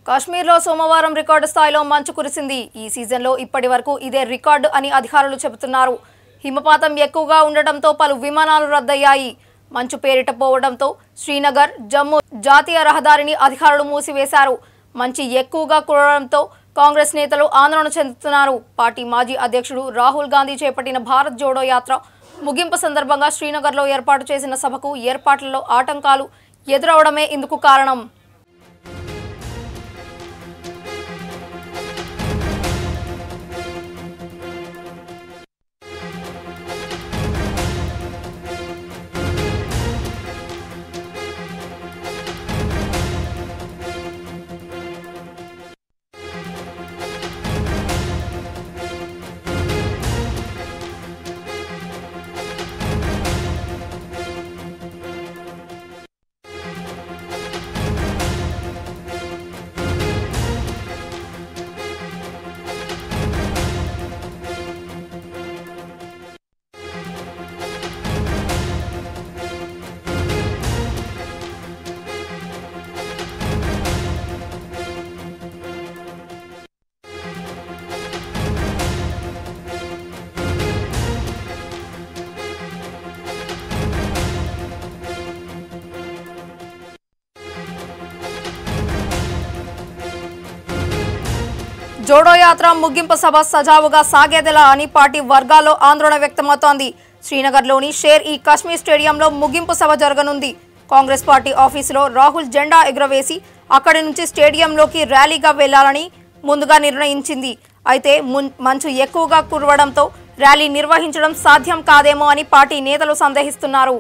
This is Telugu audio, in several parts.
కాశ్మీర్లో సోమవారం రికార్డు స్థాయిలో మంచు కురిసింది ఈ సీజన్లో ఇప్పటి వరకు ఇదే రికార్డు అని అధికారులు చెబుతున్నారు హిమపాతం ఎక్కువగా ఉండటంతో పలు విమానాలు రద్దయ్యాయి మంచు పేరిట పోవడంతో శ్రీనగర్ జమ్మూ జాతీయ రహదారిని అధికారులు మూసివేశారు మంచు ఎక్కువగా కురవడంతో కాంగ్రెస్ నేతలు ఆందోళన చెందుతున్నారు పార్టీ మాజీ అధ్యక్షుడు రాహుల్ గాంధీ చేపట్టిన భారత్ జోడో యాత్ర ముగింపు సందర్భంగా శ్రీనగర్లో ఏర్పాటు చేసిన సభకు ఏర్పాట్లలో ఆటంకాలు ఎదురవడమే ఇందుకు కారణం జోడో యాత్ర ముగింపు సభ సజావుగా సాగేదెలా అని పార్టీ వర్గాల్లో ఆందోళన వ్యక్తమవుతోంది శ్రీనగర్లోని షేర్ ఈ కాశ్మీర్ స్టేడియంలో ముగింపు సభ జరగనుంది కాంగ్రెస్ పార్టీ ఆఫీసులో రాహుల్ జెండా ఎగురవేసి అక్కడి నుంచి స్టేడియంలోకి ర్యాలీగా వెళ్లాలని ముందుగా నిర్ణయించింది అయితే మున్- మంచు ఎక్కువగా కురవడంతో ర్యాలీ నిర్వహించడం సాధ్యం కాదేమో అని పార్టీ నేతలు సందేహిస్తున్నారు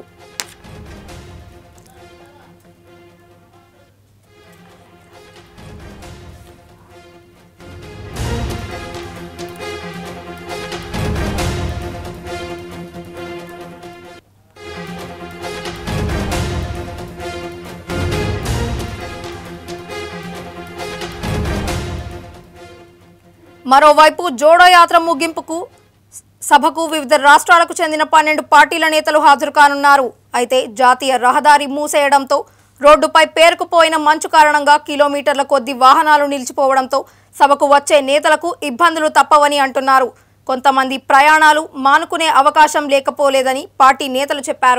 మరోవైపు జోడో యాత్ర ముగింపుకు సభకు వివిధ రాష్ట్రాలకు చెందిన పన్నెండు పార్టీల నేతలు హాజరు కానున్నారు అయితే జాతీయ రహదారి మూసేయడంతో రోడ్డుపై పేరుకుపోయిన మంచు కారణంగా కిలోమీటర్ల కొద్ది వాహనాలు నిలిచిపోవడంతో సభకు వచ్చే నేతలకు ఇబ్బందులు తప్పవని అంటున్నారు కొంతమంది ప్రయాణాలు మానుకునే అవకాశం లేకపోలేదని పార్టీ నేతలు చెప్పారు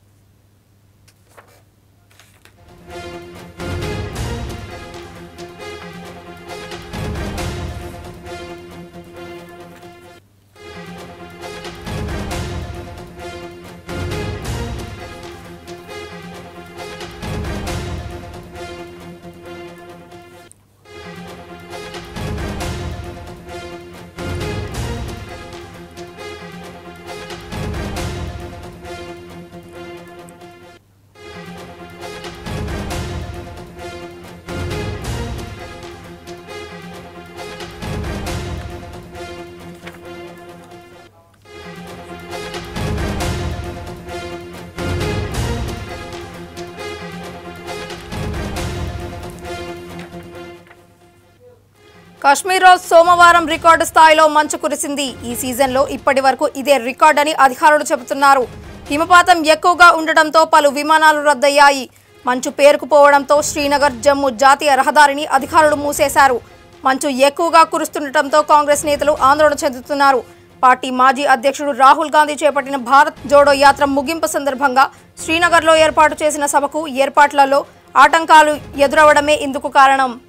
కాశ్మీర్లో సోమవారం రికార్డు స్థాయిలో మంచు కురిసింది ఈ సీజన్లో ఇప్పటి వరకు ఇదే రికార్డ్ అని అధికారులు చెబుతున్నారు హిమపాతం ఎక్కువగా ఉండటంతో పలు విమానాలు రద్దయ్యాయి మంచు పేరుకుపోవడంతో శ్రీనగర్ జమ్మూ జాతీయ రహదారిని అధికారులు మూసేశారు మంచు ఎక్కువగా కురుస్తుండటంతో కాంగ్రెస్ నేతలు ఆందోళన చెందుతున్నారు పార్టీ మాజీ అధ్యక్షుడు రాహుల్ గాంధీ చేపట్టిన భారత్ జోడో యాత్ర ముగింపు సందర్భంగా శ్రీనగర్లో ఏర్పాటు చేసిన సభకు ఏర్పాట్లలో ఆటంకాలు ఎదురవడమే ఇందుకు కారణం